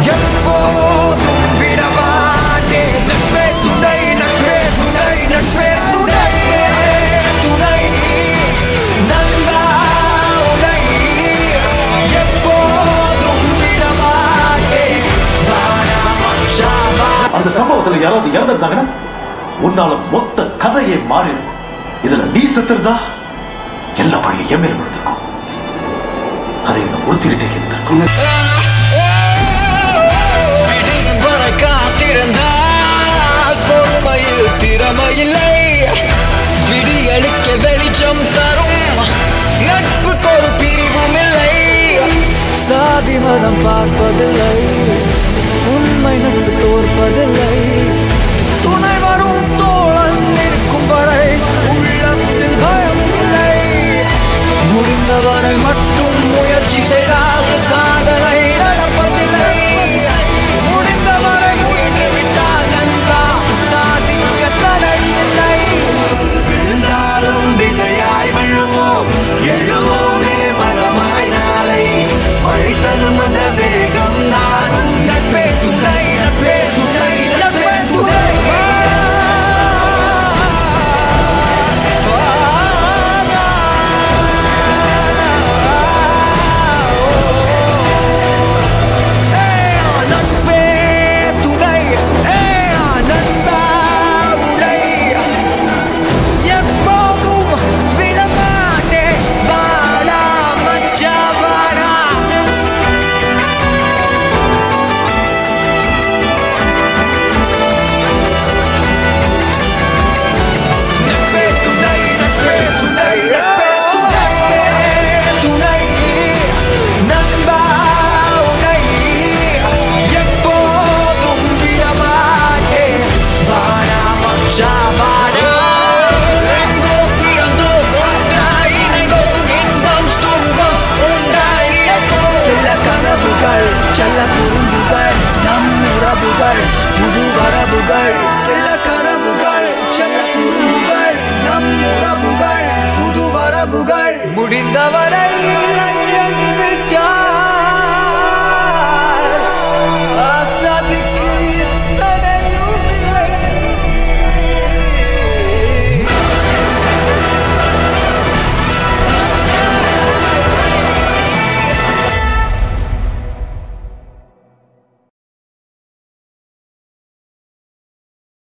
எப்போதும் விடமாட்டேன் நட்பே துணை நட்பே துணை நட்பே துணை துணை நண்பா உனை எப்போதும் விடமாட்டேன் வாடா மச்சான் வா அந்த சம்பவத்துல யாராவது இறந்திருந்தாங்கன்னா உன்னால மொத்த கதையே மாறி இருக்கும் இதுல நீ செத்திருந்தா எல்லா வழியும் என் மேல விழுந்திருக்கும் அதை இந்த உறுத்திக்கிட்டே இருந்திருக்கும் விடியும் வரை காத்திருந்தால் பொறுமையில் திறமையில்லை விடியலுக்க வெளிச்சம் தரும் நட்புக்கு ஒரு பிரிவும் இல்லை சாதி மதம் பார்ப்பதில்லை உண்மை நட்பு தோற்பதில்லை துணை வரும் தோழன் இருக்கும் வரை உள்ளத்தில் பயமும் இல்லை முடிந்தவரை மட்டும் முயற்சி செய்தால் சாதி